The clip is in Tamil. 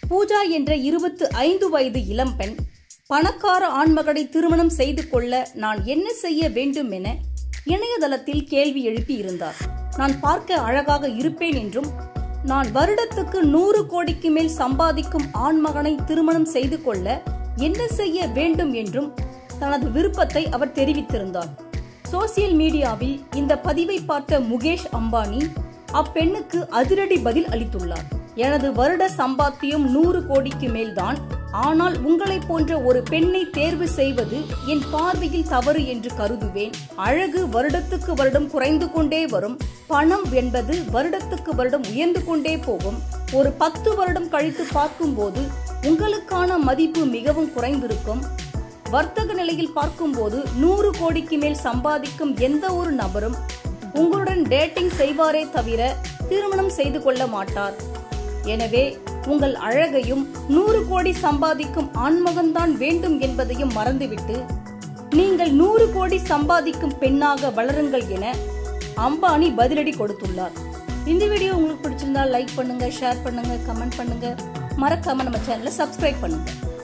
பூஜா என்ற இருபத்து ஐந்து வயது இளம்பெண் பணக்கார ஆண்மகனை திருமணம் செய்து கொள்ள நான் என்ன செய்ய வேண்டும் என இணையதளத்தில் கேள்வி எழுப்பி இருந்தார் நான் பார்க்க அழகாக இருப்பேன் என்றும் நான் வருடத்துக்கு நூறு கோடிக்கு மேல் சம்பாதிக்கும் ஆண்மகனை திருமணம் செய்து கொள்ள என்ன செய்ய வேண்டும் என்றும் தனது விருப்பத்தை அவர் தெரிவித்திருந்தார் சோசியல் மீடியாவில் இந்த பதிவை பார்த்த முகேஷ் அம்பானி அப்பெண்ணுக்கு அதிரடி பதில் அளித்துள்ளார் எனது வருட சம்பாத்தியம் நூறு கோடிக்கு மேல்தான் ஆனால் உங்களை போன்ற ஒரு பெண்ணை தேர்வு செய்வது என் பார்வையில் தவறு என்று கருதுவேன் அழகு வருடத்துக்கு வருடம் குறைந்து கொண்டே வரும் பணம் என்பது வருடத்துக்கு வருடம் உயர்ந்து கொண்டே போகும் ஒரு பத்து வருடம் கழித்து பார்க்கும்போது உங்களுக்கான மதிப்பு மிகவும் குறைந்திருக்கும் வர்த்தக நிலையில் பார்க்கும்போது நூறு கோடிக்கு மேல் சம்பாதிக்கும் எந்த ஒரு நபரும் உங்களுடன் டேட்டிங் செய்வாரே தவிர திருமணம் செய்து கொள்ள மாட்டார் எனவே உங்கள் அழகையும் நூறு கோடி சம்பாதிக்கும் ஆண்மகன்தான் வேண்டும் என்பதையும் மறந்துவிட்டு நீங்கள் நூறு கோடி சம்பாதிக்கும் பெண்ணாக வளருங்கள் என அம்பானி பதிலடி கொடுத்துள்ளார் இந்த வீடியோ உங்களுக்கு பிடிச்சிருந்தா லைக் பண்ணுங்க ஷேர் பண்ணுங்க கமெண்ட் பண்ணுங்க மறக்காம நம்ம சேனலை சப்ஸ்கிரைப் பண்ணுங்க